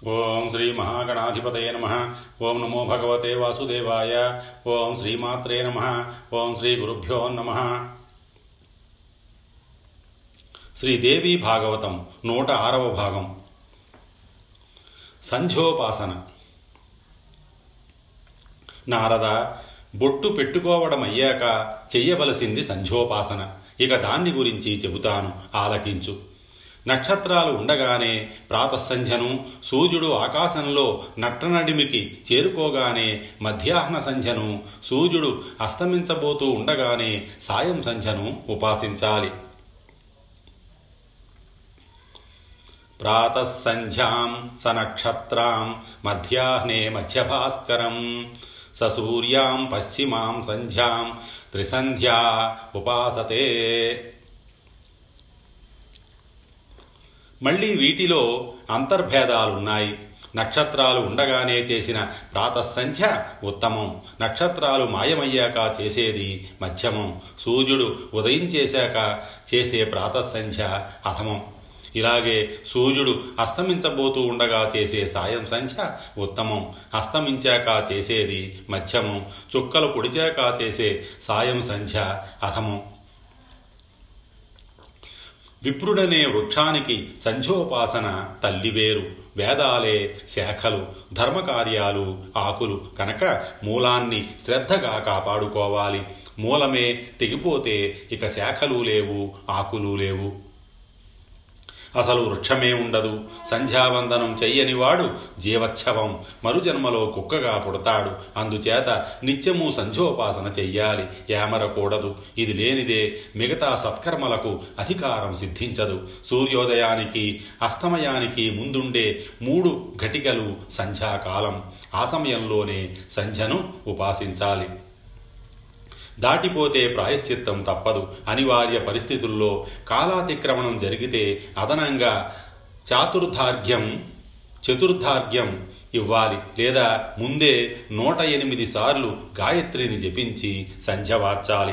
ఓం శ్రీ మహాగణాధిపతయ నమ ఓం నమో భగవతే వాసుదేవాయ ఓం శ్రీమాత్రే నమ ఓం శ్రీ గురుభ్యో నమ శ్రీదేవి భాగవతం నూట ఆరవ భాగం సంధ్యోపాసన నారద బొట్టు పెట్టుకోవడం అయ్యాక చెయ్యవలసింది సంధ్యోపాసన ఇక దాన్ని గురించి చెబుతాను ఆలకించు నక్షత్రాలు ఉండగానే ప్రాతస్సంధ్యను సూర్యుడు ఆకాశంలో నట్టనడిమికి చేరుకోగానే మధ్యాహ్న సంధ్యను సూర్యుడు అస్తమించబోతూ ఉండగానే సాయం సంధ్యను ఉపాసించాలి ప్రాతస్సంధ్యాం సనక్షత్రాం మధ్యాహ్నే మధ్యభాస్కరం సూర్యాం పశ్చిమాం సంధ్యాం త్రిసంధ్యా ఉపాసతే మళ్ళీ వీటిలో అంతర్భేదాలున్నాయి నక్షత్రాలు ఉండగానే చేసిన ప్రాతస్సంధ్య ఉత్తమం నక్షత్రాలు మాయమయ్యాక చేసేది మధ్యమం సూర్యుడు ఉదయించేశాక చేసే ప్రాతస్సంధ్య అధమం ఇలాగే సూర్యుడు అస్తమించబోతూ ఉండగా చేసే సాయం సంధ్య ఉత్తమం అస్తమించాక చేసేది మధ్యమం చుక్కలు పొడిచాక చేసే సాయం సంధ్య అధమం విప్రుడనే వృక్షానికి సంధ్యోపాసన తల్లివేరు వేదాలే శాఖలు ధర్మకార్యాలు ఆకులు కనుక మూలాన్ని శ్రద్ధగా కాపాడుకోవాలి మూలమే తెగిపోతే ఇక శాఖలు లేవు ఆకులు లేవు అసలు వృక్షమే ఉండదు సంధ్యావందనం చెయ్యనివాడు జీవచ్ఛవం మరుజన్మలో కుక్కగా పుడతాడు అందుచేత నిత్యము సంధ్యోపాసన చెయ్యాలి ఏమరకూడదు ఇది లేనిదే మిగతా సత్కర్మలకు అధికారం సిద్ధించదు సూర్యోదయానికి అస్తమయానికి ముందుండే మూడు ఘటికలు సంధ్యాకాలం ఆ సమయంలోనే సంధ్యను ఉపాసించాలి దాటిపోతే ప్రాయశ్చిత్తం తప్పదు అనివార్య పరిస్థితుల్లో కాలాతిక్రమణం జరిగితే అదనంగా చాతుర్ధార్ఘ్యం చతుర్ధార్ఘ్యం ఇవ్వాలి లేదా ముందే నూట ఎనిమిది సార్లు గాయత్రిని జపించి సంధ్య వార్చాలి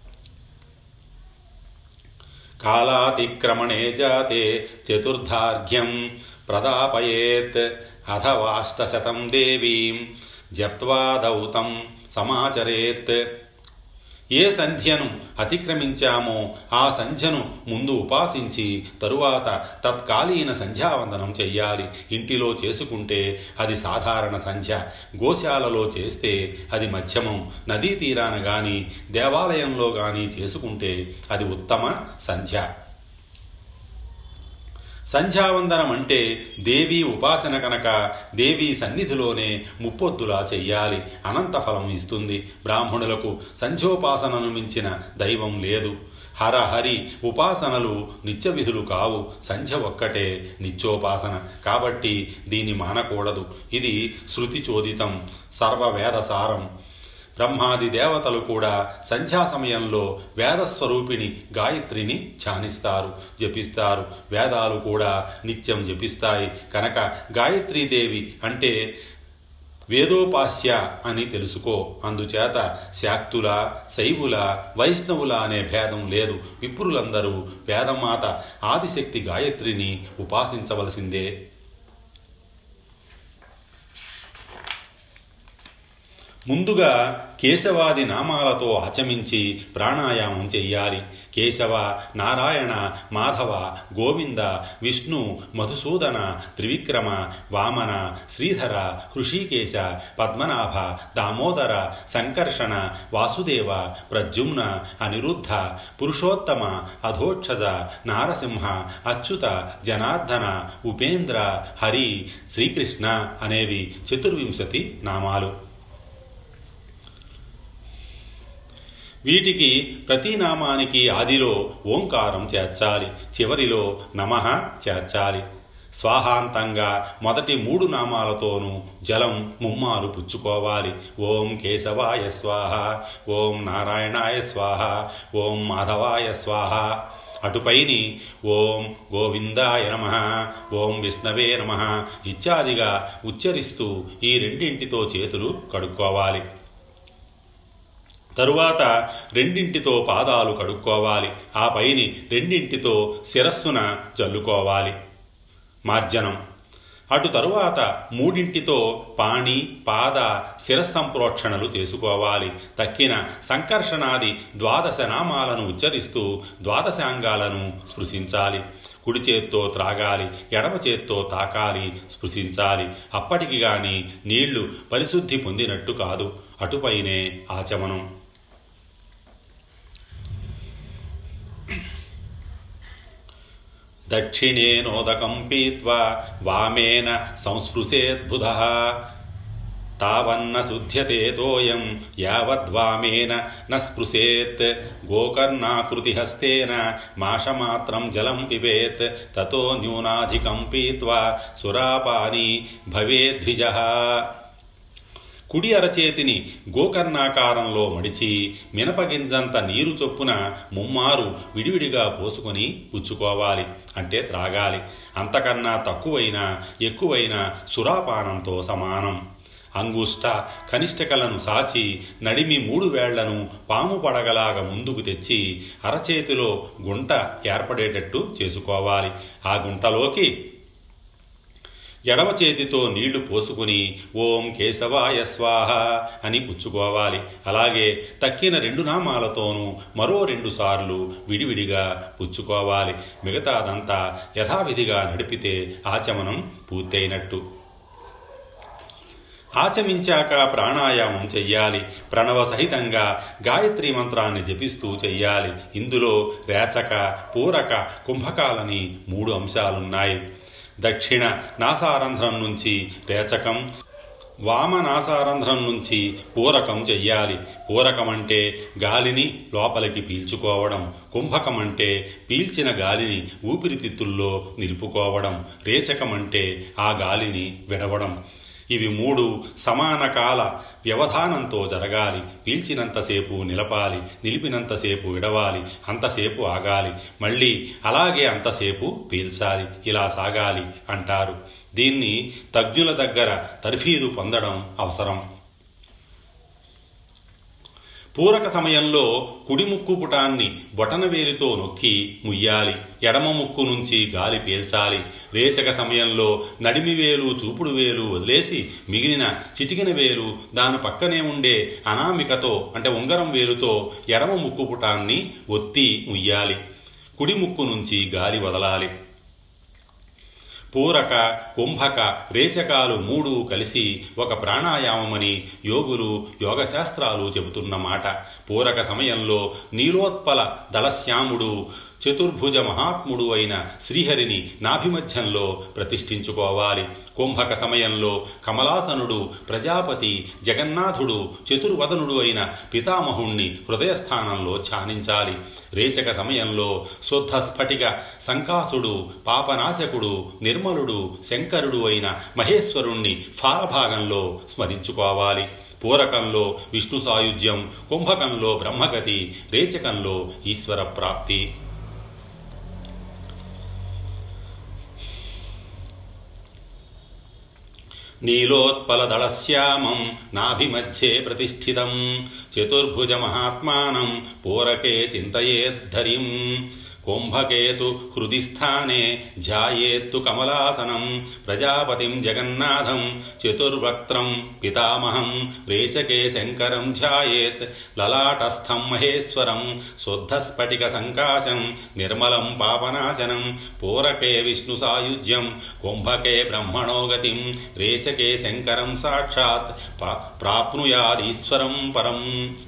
కాలాతిక్రమణే జాతే చతుర్ధార్ఘ్యం ప్రదాపయేత్ అథవాష్టశతం దేవీం జప్వా దౌతం సమాచరేత్ ఏ సంధ్యను అతిక్రమించామో ఆ సంధ్యను ముందు ఉపాసించి తరువాత తత్కాలీన సంధ్యావందనం చెయ్యాలి ఇంటిలో చేసుకుంటే అది సాధారణ సంధ్య గోశాలలో చేస్తే అది మధ్యమం నదీ తీరాన గాని దేవాలయంలో గాని చేసుకుంటే అది ఉత్తమ సంధ్య సంధ్యావందనం అంటే దేవీ ఉపాసన కనుక దేవీ సన్నిధిలోనే ముప్పొద్దులా చెయ్యాలి అనంత ఫలం ఇస్తుంది బ్రాహ్మణులకు సంధ్యోపాసనను మించిన దైవం లేదు హర హరి ఉపాసనలు నిత్య విధులు కావు సంధ్య ఒక్కటే నిత్యోపాసన కాబట్టి దీన్ని మానకూడదు ఇది శృతి చోదితం సర్వవేదసారం బ్రహ్మాది దేవతలు కూడా సంధ్యా సమయంలో వేదస్వరూపిణి గాయత్రిని ధ్యానిస్తారు జపిస్తారు వేదాలు కూడా నిత్యం జపిస్తాయి కనుక గాయత్రీదేవి అంటే వేదోపాస్య అని తెలుసుకో అందుచేత శాక్తుల శైవుల వైష్ణవుల అనే భేదం లేదు విప్రులందరూ వేదమాత ఆదిశక్తి గాయత్రిని ఉపాసించవలసిందే ముందుగా కేశవాది నామాలతో ఆచమించి ప్రాణాయామం చెయ్యాలి కేశవ నారాయణ మాధవ గోవింద విష్ణు మధుసూదన త్రివిక్రమ వామన శ్రీధర హృషీకేశ పద్మనాభ దామోదర సంకర్షణ వాసుదేవ ప్రద్యుమ్న అనిరుద్ధ పురుషోత్తమ అధోక్షజ నారసింహ అచ్యుత జనార్దన ఉపేంద్ర హరి శ్రీకృష్ణ అనేవి చతుర్వింశతి నామాలు వీటికి ప్రతి నామానికి ఆదిలో ఓంకారం చేర్చాలి చివరిలో నమః చేర్చాలి స్వాహాంతంగా మొదటి మూడు నామాలతోనూ జలం ముమ్మారు పుచ్చుకోవాలి ఓం కేశవాయ స్వాహ ఓం నారాయణాయ స్వాహ ఓం మాధవాయ స్వాహ అటుపైని ఓం గోవిందాయ నమ ఓం విష్ణవే నమ ఇత్యాదిగా ఉచ్చరిస్తూ ఈ రెండింటితో చేతులు కడుక్కోవాలి తరువాత రెండింటితో పాదాలు కడుక్కోవాలి ఆ పైని రెండింటితో శిరస్సున చల్లుకోవాలి మార్జనం అటు తరువాత మూడింటితో పాణి పాద శిరస్సంప్రోక్షణలు చేసుకోవాలి తక్కిన సంకర్షణాది ద్వాదశ నామాలను ఉచ్చరిస్తూ ద్వాదశాంగాలను స్పృశించాలి కుడి చేత్తో త్రాగాలి ఎడమ చేత్తో తాకాలి స్పృశించాలి అప్పటికి గాని నీళ్లు పరిశుద్ధి పొందినట్టు కాదు అటుపైనే ఆచమనం దక్షిణేనోదకం పీత్వా వామేన సంస్పృశేద్బుధ తావన్న శుధ్యతే తోయం యావద్వామేన న స్పృశేత్ గోకర్ణాకృతిహస్తేన మాషమాత్రం జలం పిబేత్ తతో న్యూనాధికం పీత్వా సురాపాని భవేద్విజ కుడి అరచేతిని గోకర్ణాకారంలో మడిచి మినపగింజంత నీరు చొప్పున ముమ్మారు విడివిడిగా పోసుకొని పుచ్చుకోవాలి అంటే త్రాగాలి అంతకన్నా తక్కువైనా ఎక్కువైనా సురాపానంతో సమానం అంగుష్ట కనిష్టకలను సాచి నడిమి మూడు వేళ్లను పాము పడగలాగా ముందుకు తెచ్చి అరచేతిలో గుంట ఏర్పడేటట్టు చేసుకోవాలి ఆ గుంటలోకి ఎడమ చేతితో నీళ్లు పోసుకుని ఓం కేశవాయ స్వాహ అని పుచ్చుకోవాలి అలాగే తక్కిన రెండు నామాలతోనూ మరో రెండు సార్లు విడివిడిగా పుచ్చుకోవాలి మిగతాదంతా యథావిధిగా నడిపితే ఆచమనం పూర్తయినట్టు ఆచమించాక ప్రాణాయామం చెయ్యాలి ప్రణవ సహితంగా గాయత్రి మంత్రాన్ని జపిస్తూ చెయ్యాలి ఇందులో రేచక పూరక కుంభకాలని మూడు అంశాలున్నాయి దక్షిణ నాసారంధ్రం నుంచి రేచకం వామనాసారంధ్రం నుంచి పూరకం చెయ్యాలి పూరకం అంటే గాలిని లోపలికి పీల్చుకోవడం కుంభకం అంటే పీల్చిన గాలిని ఊపిరితిత్తుల్లో నిలుపుకోవడం రేచకం అంటే ఆ గాలిని విడవడం ఇవి మూడు సమాన కాల వ్యవధానంతో జరగాలి పీల్చినంతసేపు నిలపాలి నిలిపినంతసేపు విడవాలి అంతసేపు ఆగాలి మళ్ళీ అలాగే అంతసేపు పీల్చాలి ఇలా సాగాలి అంటారు దీన్ని తజ్ఞుల దగ్గర తర్ఫీదు పొందడం అవసరం పూరక సమయంలో కుడి ముక్కు పుటాన్ని బొటనవేలితో నొక్కి ముయ్యాలి ఎడమ ముక్కు నుంచి గాలి పీల్చాలి రేచక సమయంలో నడిమి వేలు చూపుడు వేలు వదిలేసి మిగిలిన చిటికిన వేలు దాని పక్కనే ఉండే అనామికతో అంటే ఉంగరం వేలుతో ఎడమ ముక్కు పుటాన్ని ఒత్తి ముయ్యాలి కుడి ముక్కు నుంచి గాలి వదలాలి పూరక కుంభక రేచకాలు మూడు కలిసి ఒక ప్రాణాయామమని యోగులు యోగశాస్త్రాలు చెబుతున్న మాట పూరక సమయంలో నీలోత్పల దళశ్యాముడు చతుర్భుజ మహాత్ముడు అయిన శ్రీహరిని నాభిమధ్యంలో ప్రతిష్ఠించుకోవాలి కుంభక సమయంలో కమలాసనుడు ప్రజాపతి జగన్నాథుడు చతుర్వదనుడు అయిన పితామహుణ్ణి హృదయస్థానంలో ధ్యానించాలి రేచక సమయంలో శుద్ధ స్ఫటిక సంకాసుడు పాపనాశకుడు నిర్మలుడు శంకరుడు అయిన మహేశ్వరుణ్ణి ఫాలభాగంలో స్మరించుకోవాలి పూరకంలో విష్ణు సాయుధ్యం కుంభకంలో బ్రహ్మగతి రేచకంలో ఈశ్వర ప్రాప్తి నీలోత్పలదళశ్యామం నాభిమధ్యే ప్రతిష్ఠితం చతుర్భుజమహాత్మానం పూరకే చింతయేద్ధరిం కుంభకేతు హృది స్థానే ధ్యాయేత్తు కమలాసనం ప్రజాపతిం జగన్నాథం చతుర్వక్త్రం పితామహం రేచకే శంకరం ధ్యాయేత్ లలాటస్థం మహేశ్వరం శుద్ధస్ఫటిక సంకాశం నిర్మలం పాపనాశనం పూరకే విష్ణు సాయుజ్యం కుంభకే బ్రహ్మణో గతిం రేచకే శంకరం సాక్షాత్ ప్రాప్నుయాదీశ్వరం పరం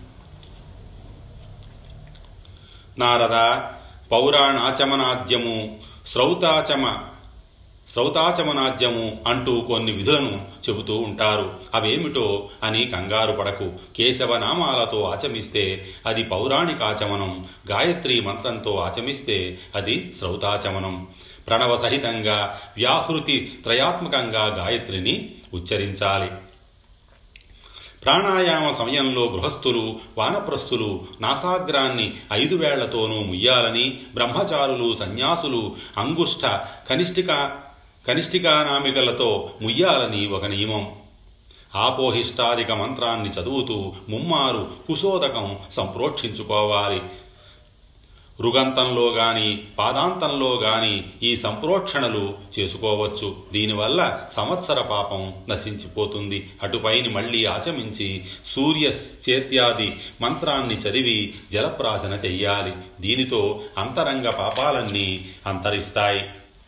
నారద పౌరాణాచమనాద్యము శ్రౌతాచమ శ్రౌతాచమనాద్యము అంటూ కొన్ని విధులను చెబుతూ ఉంటారు అవేమిటో అని కంగారు పడకు కేశవనామాలతో ఆచమిస్తే అది పౌరాణికాచమనం గాయత్రి మంత్రంతో ఆచమిస్తే అది శ్రౌతాచమనం ప్రణవ సహితంగా వ్యాహృతి త్రయాత్మకంగా గాయత్రిని ఉచ్చరించాలి ప్రాణాయామ సమయంలో గృహస్థులు వానప్రస్థులు నాసాగ్రాన్ని ఐదు వేళ్లతోనూ ముయ్యాలని బ్రహ్మచారులు సన్యాసులు అంగుష్ట కనిష్ఠిక కనిష్ఠికానామికలతో ముయ్యాలని ఒక నియమం ఆపోహిష్టాదిక మంత్రాన్ని చదువుతూ ముమ్మారు కుశోదకం సంప్రోక్షించుకోవాలి రుగంతంలో గాని పాదాంతంలో గాని ఈ సంప్రోక్షణలు చేసుకోవచ్చు దీనివల్ల సంవత్సర పాపం నశించిపోతుంది అటుపైని మళ్ళీ ఆచమించి సూర్య చేత్యాది మంత్రాన్ని చదివి జలప్రాసన చెయ్యాలి దీనితో అంతరంగ పాపాలన్నీ అంతరిస్తాయి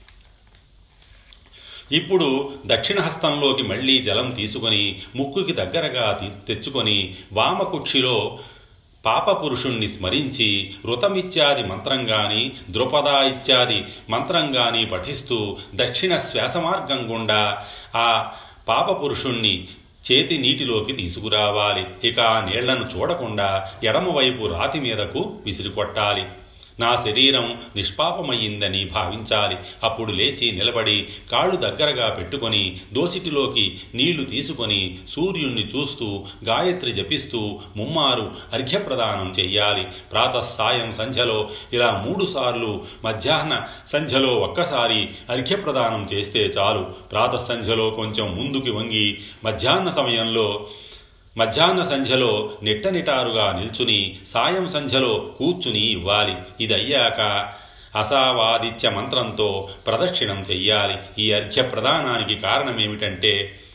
ఇప్పుడు దక్షిణ హస్తంలోకి మళ్ళీ జలం తీసుకొని ముక్కుకి దగ్గరగా తెచ్చుకొని వామకుక్షిలో పాపపురుషుణ్ణి స్మరించి ఋతమిత్యాది మంత్రంగాని ద్రుపద ఇత్యాది మంత్రంగాని పఠిస్తూ దక్షిణ శ్వాస మార్గం గుండా ఆ పాపపురుషుణ్ణి చేతి నీటిలోకి తీసుకురావాలి ఇక ఆ నీళ్లను చూడకుండా ఎడమవైపు రాతి మీదకు విసిరికొట్టాలి నా శరీరం నిష్పాపమయ్యిందని భావించాలి అప్పుడు లేచి నిలబడి కాళ్ళు దగ్గరగా పెట్టుకొని దోసిటిలోకి నీళ్లు తీసుకొని సూర్యుణ్ణి చూస్తూ గాయత్రి జపిస్తూ ముమ్మారు అర్ఘ్యప్రదానం చెయ్యాలి ప్రాతఃసాయం సంధ్యలో ఇలా మూడు సార్లు మధ్యాహ్న సంధ్యలో ఒక్కసారి అర్ఘ్యప్రదానం చేస్తే చాలు ప్రాతఃసంధ్యలో కొంచెం ముందుకి వంగి మధ్యాహ్న సమయంలో మధ్యాహ్న సంధ్యలో నిట్టనిటారుగా నిల్చుని సాయం సంధ్యలో కూర్చుని ఇవ్వాలి ఇదయ్యాక అసావాదిత్య మంత్రంతో ప్రదక్షిణం చెయ్యాలి ఈ అర్ఘ్య ప్రదానానికి కారణమేమిటంటే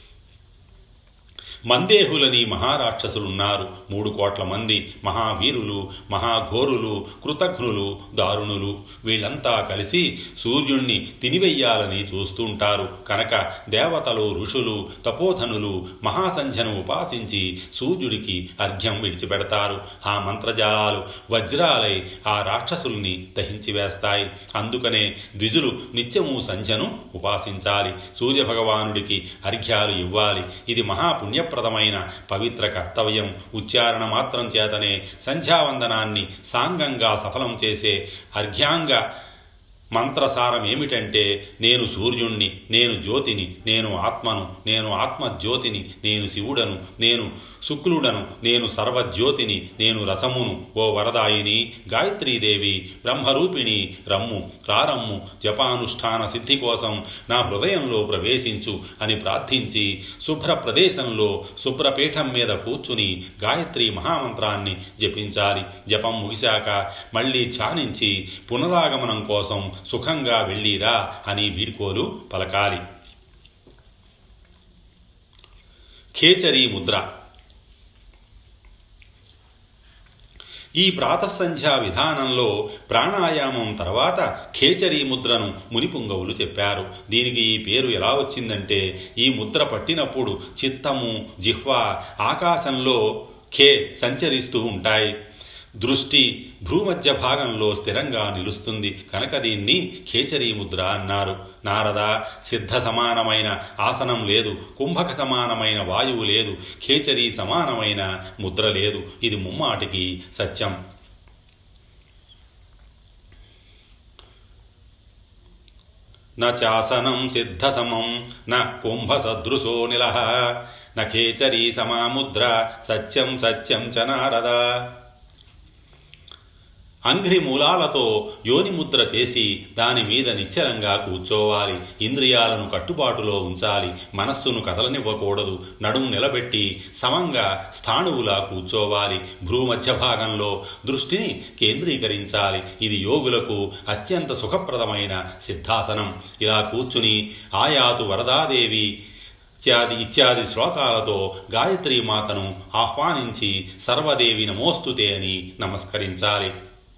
మందేహులని మహారాక్షసులున్నారు మూడు కోట్ల మంది మహావీరులు మహాఘోరులు కృతఘ్నులు దారుణులు వీళ్ళంతా కలిసి సూర్యుణ్ణి తినివెయ్యాలని చూస్తుంటారు కనుక దేవతలు ఋషులు తపోధనులు మహాసంధ్యను ఉపాసించి సూర్యుడికి అర్ఘ్యం విడిచిపెడతారు ఆ మంత్రజాలాలు వజ్రాలై ఆ రాక్షసుల్ని దహించి వేస్తాయి అందుకనే ద్విజులు నిత్యము సంధ్యను ఉపాసించాలి సూర్యభగవానుడికి అర్ఘ్యాలు ఇవ్వాలి ఇది మహాపుణ్య ప్రదమైన పవిత్ర కర్తవ్యం ఉచ్చారణ మాత్రం చేతనే సంధ్యావందనాన్ని సాంగంగా సఫలం చేసే అర్ఘ్యాంగ మంత్రసారం ఏమిటంటే నేను సూర్యుణ్ణి నేను జ్యోతిని నేను ఆత్మను నేను ఆత్మజ్యోతిని నేను శివుడను నేను శుక్లుడను నేను సర్వజ్యోతిని నేను రసమును ఓ వరదాయిని గాయత్రీదేవి బ్రహ్మరూపిణి రమ్ము రారమ్ము జపానుష్ఠాన సిద్ధి కోసం నా హృదయంలో ప్రవేశించు అని ప్రార్థించి శుభ్ర ప్రదేశంలో శుభ్రపీఠం మీద కూర్చుని గాయత్రి మహామంత్రాన్ని జపించాలి జపం ముగిశాక మళ్ళీ ఛానించి పునరాగమనం కోసం సుఖంగా వెళ్ళిరా అని వీడ్కోలు పలకాలి ఖేచరీ ముద్ర ఈ ప్రాతసంధ్యా విధానంలో ప్రాణాయామం తర్వాత ఖేచరీ ముద్రను మునిపుంగవులు చెప్పారు దీనికి ఈ పేరు ఎలా వచ్చిందంటే ఈ ముద్ర పట్టినప్పుడు చిత్తము జిహ్వ ఆకాశంలో ఖే సంచరిస్తూ ఉంటాయి దృష్టి భ్రూమధ్య భాగంలో స్థిరంగా నిలుస్తుంది కనుక దీన్ని ఖేచరీ ముద్ర అన్నారు నారద సిద్ధ సమానమైన ఆసనం లేదు కుంభక సమానమైన వాయువు లేదు ఖేచరీ సమానమైన ముద్ర లేదు ఇది ముమ్మాటికి సత్యం నాసనం సిద్ధసమం న కుంభసదృశో నిల నేచరీ సమాముద్ర సత్యం సత్యం చ నారద అంఘ్రి మూలాలతో యోని ముద్ర చేసి దాని మీద నిశ్చలంగా కూర్చోవాలి ఇంద్రియాలను కట్టుబాటులో ఉంచాలి మనస్సును కదలనివ్వకూడదు నడుం నిలబెట్టి సమంగా స్థాణువులా కూర్చోవాలి భ్రూమధ్య భాగంలో దృష్టిని కేంద్రీకరించాలి ఇది యోగులకు అత్యంత సుఖప్రదమైన సిద్ధాసనం ఇలా కూర్చుని ఆయాతు వరదాదేవి ఇత్యాది ఇత్యాది శ్లోకాలతో గాయత్రీ మాతను ఆహ్వానించి సర్వదేవి నమోస్తుతే అని నమస్కరించాలి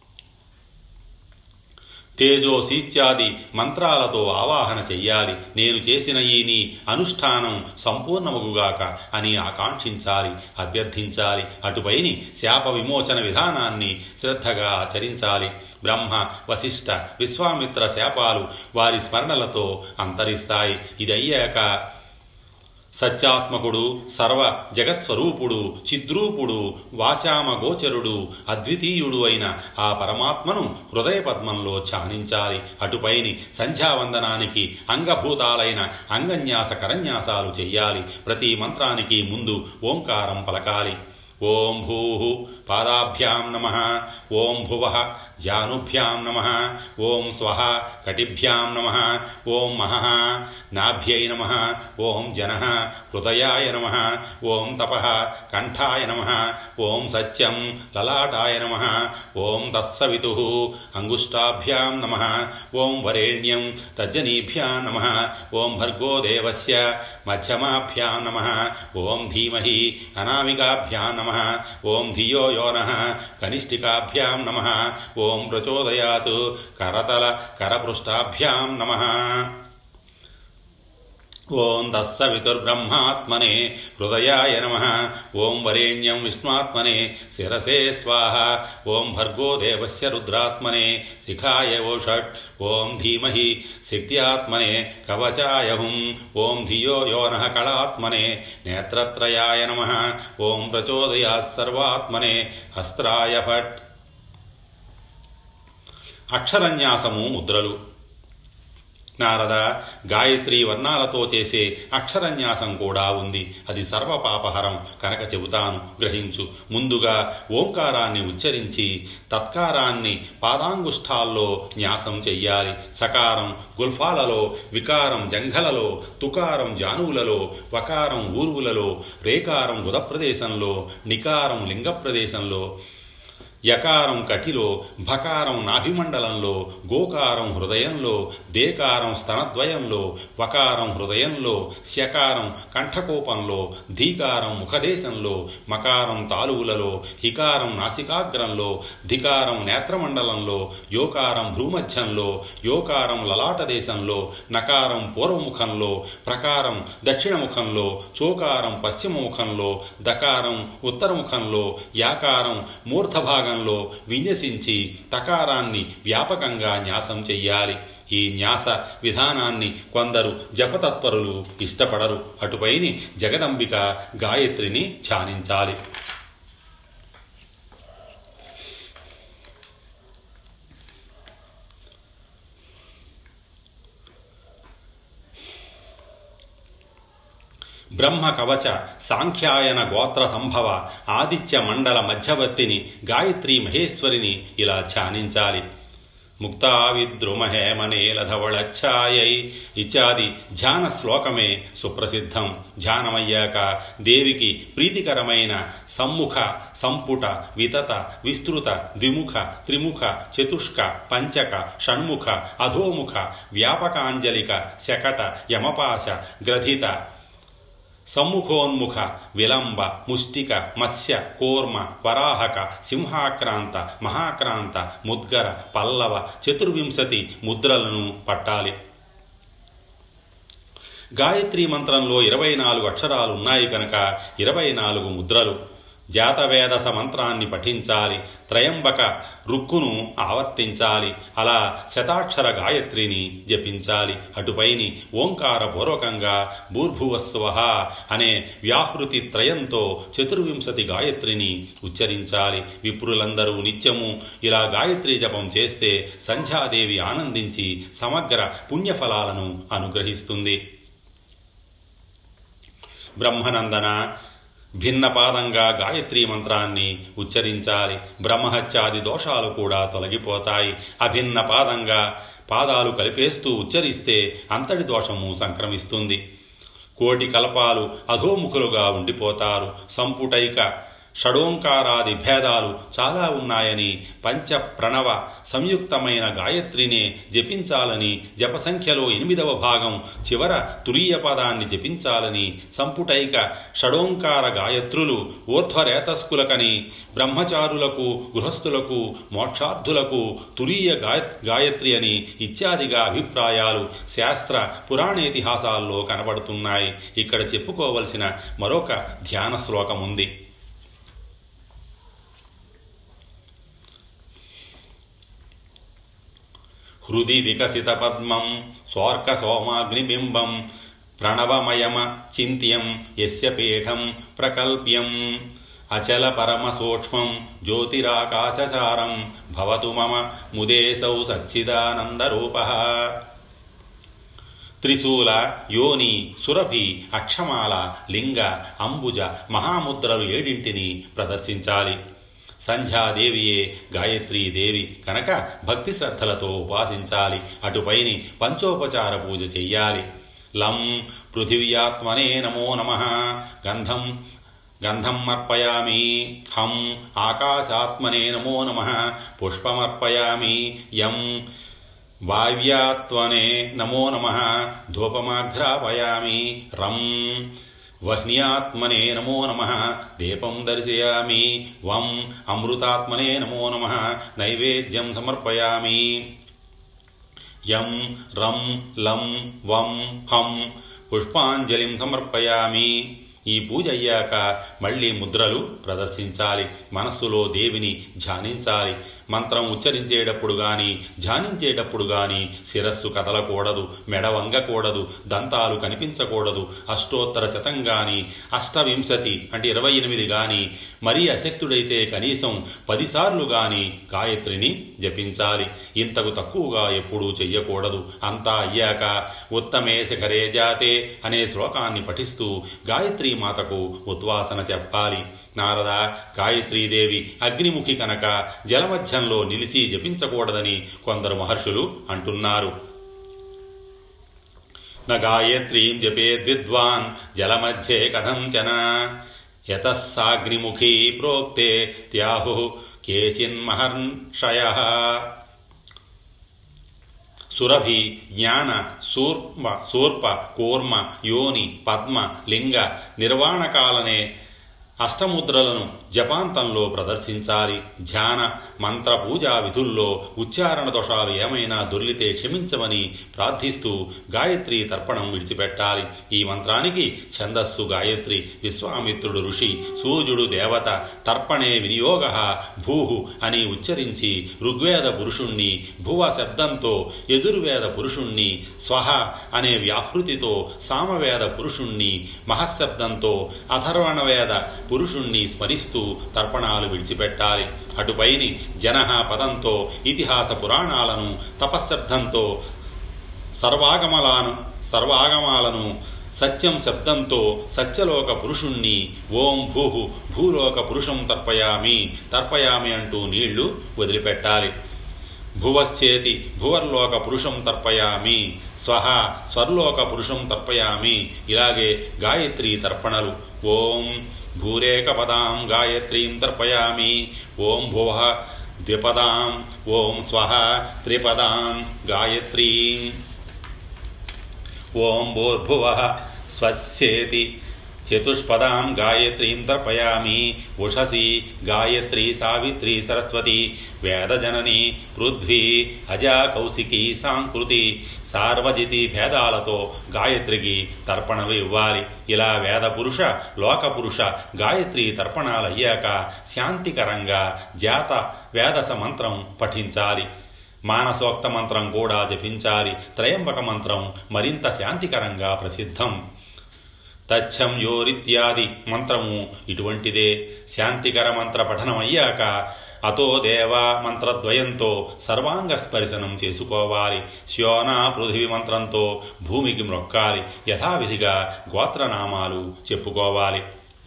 తేజోశీత్యాది మంత్రాలతో ఆవాహన చెయ్యాలి నేను చేసిన ఈ నీ అనుష్ఠానం సంపూర్ణమగుగాక అని ఆకాంక్షించాలి అభ్యర్థించాలి అటుపైని శాప విమోచన విధానాన్ని శ్రద్ధగా ఆచరించాలి బ్రహ్మ వశిష్ఠ విశ్వామిత్ర శాపాలు వారి స్మరణలతో అంతరిస్తాయి ఇది అయ్యాక సత్యాత్మకుడు సర్వ జగత్స్వరూపుడు చిద్రూపుడు వాచామ గోచరుడు అద్వితీయుడు అయిన ఆ పరమాత్మను హృదయ పద్మంలో ఛానించాలి అటుపైని సంధ్యావందనానికి అంగభూతాలైన అంగన్యాస కరన్యాసాలు చెయ్యాలి ప్రతి మంత్రానికి ముందు ఓంకారం పలకాలి ఓం భూ పాదాభ్యాం నమ ఓం భువ జానుభ్యాం నమ ఓం స్వ కటిభ్యాం నమ ఓం మహ నాభ్యై నమ ఓం జన హృదయాయ నమ ఓం తప కంఠాయ నమ ఓం సత్యం లలాటాయ నమ ఓం తత్సవితు అంగుష్టాభ్యాం నమ ఓం వరేణ్యం తజ్జనీభ్యాం నమ ఓం భర్గో దేవస్య మధ్యమాభ్యాం నమ ఓం ధీమహి అనామికాభ్యాం నమ ఓం ధియో యోన కనిష్ఠికాభ్యాం నమ ఓం ప్రచోదయాత్ కరతల కరపృష్టాభ్యాం నమ ఓం తస్సవితుర్బ్రహ్మాత్మనే హృదయాయ నమ ఓం వరేణ్యం విష్ణుత్మనే శిరసే స్వాహ ఓం భర్గో దేవస్య రుద్రాత్మనే శిఖాయ ఓషట్ ఓం ధీమహి శక్త్యాత్మనే కవచాయ హుం ఓం ధియో యోన కళాత్మనే నేత్రత్రయాయ నమ ఓం ప్రచోదయాత్ సర్వాత్మనే అస్త్రాయ ఫట్ అక్షరన్యాసము ముద్రలు నారద గాయత్రి వర్ణాలతో చేసే అక్షరన్యాసం కూడా ఉంది అది సర్వపాపహరం కనుక చెబుతాను గ్రహించు ముందుగా ఓంకారాన్ని ఉచ్చరించి తత్కారాన్ని పాదాంగుష్ఠాల్లో న్యాసం చెయ్యాలి సకారం గుల్ఫాలలో వికారం జంఘలలో తుకారం జానువులలో వకారం ఊర్వులలో రేకారం ఉదప్రదేశంలో నికారం లింగ ప్రదేశంలో యకారం కటిలో భకారం నాభిమండలంలో గోకారం హృదయంలో దేకారం స్తనద్వయంలో వకారం హృదయంలో శకారం కంఠకోపంలో ధీకారం ముఖదేశంలో మకారం తాలువులలో హికారం నాసికాగ్రంలో ధికారం నేత్రమండలంలో యోకారం భ్రూమధ్యంలో యోకారం లలాట దేశంలో నకారం పూర్వముఖంలో ప్రకారం దక్షిణముఖంలో చోకారం పశ్చిమముఖంలో దకారం ఉత్తరముఖంలో యాకారం మూర్ధభాగం భాగంలో విన్యసించి తకారాన్ని వ్యాపకంగా న్యాసం చెయ్యాలి ఈ న్యాస విధానాన్ని కొందరు జపతత్పరులు ఇష్టపడరు అటుపైని జగదంబిక గాయత్రిని ధ్యానించాలి బ్రహ్మ కవచ సాంఖ్యాయన గోత్ర సంభవ ఆదిత్య మండల మధ్యవర్తిని గాయత్రి మహేశ్వరిని ఇలా ధ్యానించాలి ముక్తా విద్రుమహేమనేలధవళఛాయై ఇత్యాది ధ్యాన శ్లోకమే సుప్రసిద్ధం ధ్యానమయ్యాక దేవికి ప్రీతికరమైన సమ్ముఖ సంపుట వితత విస్తృత ద్విముఖ త్రిముఖ చతుష్క పంచక షణ్ముఖ అధోముఖ వ్యాపకాంజలిక శకట యమపాశ గ్రథిత సమ్ముఖోన్ముఖ విలంబ ముష్టిక మత్స్య కూర్మ వరాహక సింహాక్రాంత మహాక్రాంత ముద్గర పల్లవ చతుర్వింశతి ముద్రలను పట్టాలి గాయత్రి మంత్రంలో ఇరవై నాలుగు అక్షరాలు ఉన్నాయి కనుక ఇరవై నాలుగు ముద్రలు జాతవేదస మంత్రాన్ని పఠించాలి త్రయంబక రుక్కును ఆవర్తించాలి అలా శతాక్షర గాయత్రిని జపించాలి అటుపైని ఓంకారపూర్వకంగా భూర్భువస్వ అనే వ్యాహృతి త్రయంతో చతుర్వింశతి గాయత్రిని ఉచ్చరించాలి విప్రులందరూ నిత్యము ఇలా గాయత్రి జపం చేస్తే సంధ్యాదేవి ఆనందించి సమగ్ర పుణ్యఫలాలను అనుగ్రహిస్తుంది బ్రహ్మనందన భిన్నపాదంగా గాయత్రీ మంత్రాన్ని ఉచ్చరించాలి బ్రహ్మహత్యాది దోషాలు కూడా తొలగిపోతాయి అభిన్న పాదంగా పాదాలు కలిపేస్తూ ఉచ్చరిస్తే అంతటి దోషము సంక్రమిస్తుంది కోటి కల్పాలు అధోముఖులుగా ఉండిపోతారు సంపుటైక షడోంకారాది భేదాలు చాలా ఉన్నాయని పంచ ప్రణవ సంయుక్తమైన గాయత్రినే జపించాలని జపసంఖ్యలో ఎనిమిదవ భాగం చివర తురీయ పదాన్ని జపించాలని సంపుటైక షడోంకార గాయత్రులు ఊర్ధ్వరేతస్కులకని బ్రహ్మచారులకు గృహస్థులకు మోక్షార్థులకు తురీయ గాయ గాయత్రి అని ఇత్యాదిగా అభిప్రాయాలు శాస్త్ర పురాణేతిహాసాల్లో కనబడుతున్నాయి ఇక్కడ చెప్పుకోవలసిన మరొక ధ్యాన శ్లోకం ఉంది హృది వికసిత పద్మం స్వార్క సోమాగ్నిబింబం ప్రణవమయమ చింత్యం యస్య పీఠం ప్రకల్ప్యం అచల పరమ సూక్ష్మం జ్యోతిరాకాశసారం భవతు మమ ముదేశౌ సచ్చిదానందరూప త్రిశూల యోని సురభి అక్షమాల లింగ అంబుజ మహాముద్రలు ఏడింటిని ప్రదర్శించాలి సంధ్యాదేవియే గాయత్రీదేవి కనుక భక్తి శ్రద్ధలతో ఉపాసించాలి అటుపైని పంచోపచార పూజ చెయ్యాలి లం పృథివ్యాత్మనే నమో నమ గంధం గంధం అర్పయామి హం ఆకాశాత్మనే నమో నమ పుష్పమర్పయామి యం వావ్యాత్వనే నమో నమ ధూపమాఘ్రాపయామి రం వహ్న్యాత్మనే నమో నమ దీపం దర్శయామి వం అమృతాత్మనే నమో నమ నైవేద్యం సమర్పయామి యం రం లం వం హం పుష్పాంజలిం సమర్పయామి ఈ పూజ అయ్యాక మళ్ళీ ముద్రలు ప్రదర్శించాలి మనస్సులో దేవిని ధ్యానించాలి మంత్రం ఉచ్చరించేటప్పుడు గాని ధ్యానించేటప్పుడు గాని శిరస్సు కదలకూడదు మెడ వంగకూడదు దంతాలు కనిపించకూడదు అష్టోత్తర శతం గాని అష్టవింశతి అంటే ఇరవై ఎనిమిది గాని మరీ అశక్తుడైతే కనీసం పదిసార్లు గాని గాయత్రిని జపించాలి ఇంతకు తక్కువగా ఎప్పుడూ చెయ్యకూడదు అంతా అయ్యాక ఉత్తమే శిఖరే జాతే అనే శ్లోకాన్ని పఠిస్తూ గాయత్రీ మాతకు ఉద్వాసన చెప్పాలి నారద గాయత్రీదేవి అగ్నిముఖి కనుక జలమధ్యంలో నిలిచి జపించకూడదని కొందరు మహర్షులు అంటున్నారు న గాయత్రీం జపేద్విద్వాన్ జలమధ్యే కథంచన యతస్సాగ్నిముఖీ ప్రోక్తే త్యాహు కేచిన్మహర్షయ సురభి జ్ఞాన సూర్మ సూర్ప కూర్మ యోని పద్మ లింగ నిర్వాణకాలనే అష్టముద్రలను జపాంతంలో ప్రదర్శించాలి ధ్యాన మంత్ర పూజా విధుల్లో ఉచ్చారణ దోషాలు ఏమైనా దొర్లితే క్షమించమని ప్రార్థిస్తూ గాయత్రి తర్పణం విడిచిపెట్టాలి ఈ మంత్రానికి ఛందస్సు గాయత్రి విశ్వామిత్రుడు ఋషి సూర్యుడు దేవత తర్పణే వినియోగ భూహు అని ఉచ్చరించి ఋగ్వేద పురుషుణ్ణి భువ శబ్దంతో యజుర్వేద పురుషుణ్ణి స్వహ అనే వ్యాహృతితో సామవేద పురుషుణ్ణి మహశబ్దంతో అథర్వణవేద పురుషుణ్ణి స్మరిస్తూ తర్పణాలు విడిచిపెట్టాలి అటుపైని జనహ పదంతో ఇతిహాస పురాణాలను తపశ్శబ్దంతో సర్వాగమలాను సర్వాగమాలను సత్యం శబ్దంతో సత్యలోక పురుషుణ్ణి ఓం భూహు భూలోక పురుషం తర్పయామి తర్పయామి అంటూ నీళ్లు వదిలిపెట్టాలి భువశ్చేతి భువర్లోక పురుషం తర్పయామి స్వహ స్వర్లోక పురుషం తర్పయామి ఇలాగే గాయత్రి తర్పణలు ఓం భూరేకపదాం గాయత్రీం తర్పయామి ఓం భువ ద్విపదాం ఓం స్వహ త్రిపదాం గాయత్రీం ఓం భూర్భువ స్వస్యేతి చతుష్పదాం గాయత్రీం తర్పయామి ఉషసి గాయత్రి సావిత్రి సరస్వతి వేదజనని పృథ్వీ అజా కౌశికి సాంకృతి సార్వజితి భేదాలతో గాయత్రికి తర్పణలు ఇవ్వాలి ఇలా వేద పురుష లోక పురుష గాయత్రి తర్పణాలు అయ్యాక శాంతికరంగా జాత వేదస మంత్రం పఠించాలి మానసోక్త మంత్రం కూడా జపించాలి త్రయంబక మంత్రం మరింత శాంతికరంగా ప్రసిద్ధం తచ్చం యోరిత్యాది మంత్రము ఇటువంటిదే శాంతికర మంత్ర పఠనం అయ్యాక అతో దేవా మంత్రద్వయంతో సర్వాంగ స్పర్శనం చేసుకోవాలి శ్యోనా పృథివి మంత్రంతో భూమికి మ్రొక్కాలి యథావిధిగా గోత్రనామాలు చెప్పుకోవాలి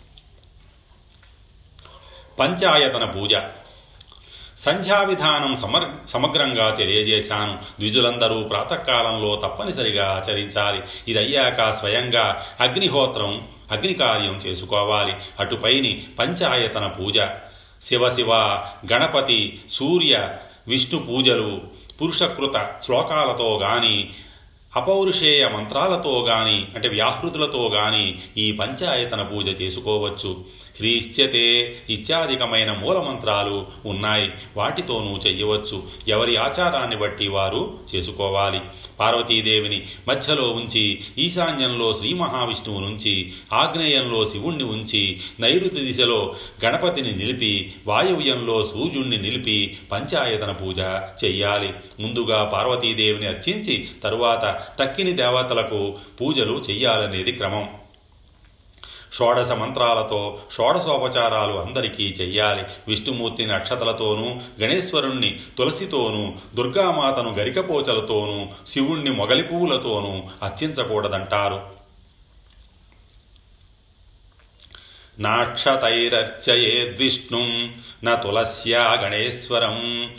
పంచాయతన పూజ సంధ్యా విధానం సమర్ సమగ్రంగా తెలియజేశాను ద్విజులందరూ ప్రాతకాలంలో తప్పనిసరిగా ఆచరించాలి ఇదయ్యాక స్వయంగా అగ్నిహోత్రం అగ్నికార్యం చేసుకోవాలి అటుపైని పంచాయతన పూజ శివశివ గణపతి సూర్య విష్ణు పూజలు పురుషకృత శ్లోకాలతో గాని అపౌరుషేయ మంత్రాలతో గాని అంటే వ్యాహృతులతో గాని ఈ పంచాయతన పూజ చేసుకోవచ్చు హ్రీశ్చతే ఇత్యాధికమైన మూలమంత్రాలు ఉన్నాయి వాటితోనూ చెయ్యవచ్చు ఎవరి ఆచారాన్ని బట్టి వారు చేసుకోవాలి పార్వతీదేవిని మధ్యలో ఉంచి ఈశాన్యంలో శ్రీ మహావిష్ణువు నుంచి ఆగ్నేయంలో శివుణ్ణి ఉంచి నైరుతి దిశలో గణపతిని నిలిపి వాయువ్యంలో సూర్యుణ్ణి నిలిపి పంచాయతన పూజ చెయ్యాలి ముందుగా పార్వతీదేవిని అర్చించి తరువాత తక్కిని దేవతలకు పూజలు చెయ్యాలనేది క్రమం షోడశ మంత్రాలతో షోడశోపచారాలు అందరికీ చెయ్యాలి విష్ణుమూర్తిని అక్షతలతోనూ గణేశ్వరుణ్ణి తులసితోనూ దుర్గామాతను గరికపోచలతోనూ శివుణ్ణి మొగలి పువ్వులతోనూ అర్చించకూడదంటారు నాక్షతైరర్చయేద్విష్ణుం న తులస్యా గణేశ్వరం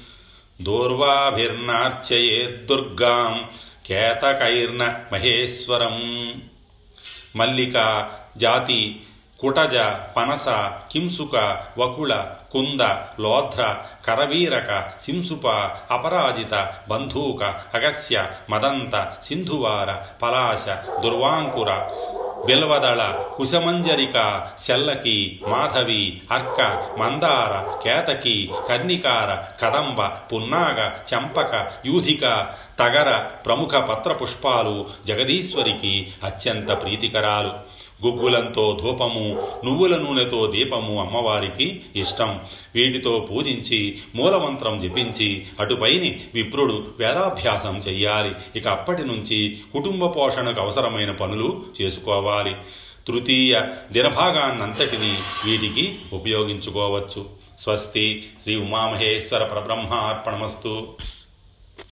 దూర్వాభిర్నార్చయేద్దుర్గాం కేతకైర్న మహేశ్వరం మల్లిక జాతి కుటజ పనస కింసుక వకుళ కుంద లోధ్ర కరవీరక సింసుప అపరాజిత బంధూక అగస్య మదంత సింధువార పలాశ దుర్వాంకుర బిల్వదళ కుశమంజరిక శల్లకి మాధవి అర్క మందార కేతకి కర్ణికార కదంబ పున్నాగ చంపక యూధిక తగర ప్రముఖ పత్రపుష్పాలు జగదీశ్వరికి అత్యంత ప్రీతికరాలు గుగ్గులంతో ధూపము నువ్వుల నూనెతో దీపము అమ్మవారికి ఇష్టం వీటితో పూజించి మూలమంత్రం జపించి అటుపైని విప్రుడు వేదాభ్యాసం చెయ్యాలి ఇక అప్పటి నుంచి కుటుంబ పోషణకు అవసరమైన పనులు చేసుకోవాలి తృతీయ దినభాగాన్నంతటినీ వీటికి ఉపయోగించుకోవచ్చు స్వస్తి శ్రీ ఉమామహేశ్వర పరబ్రహ్మార్పణమస్తు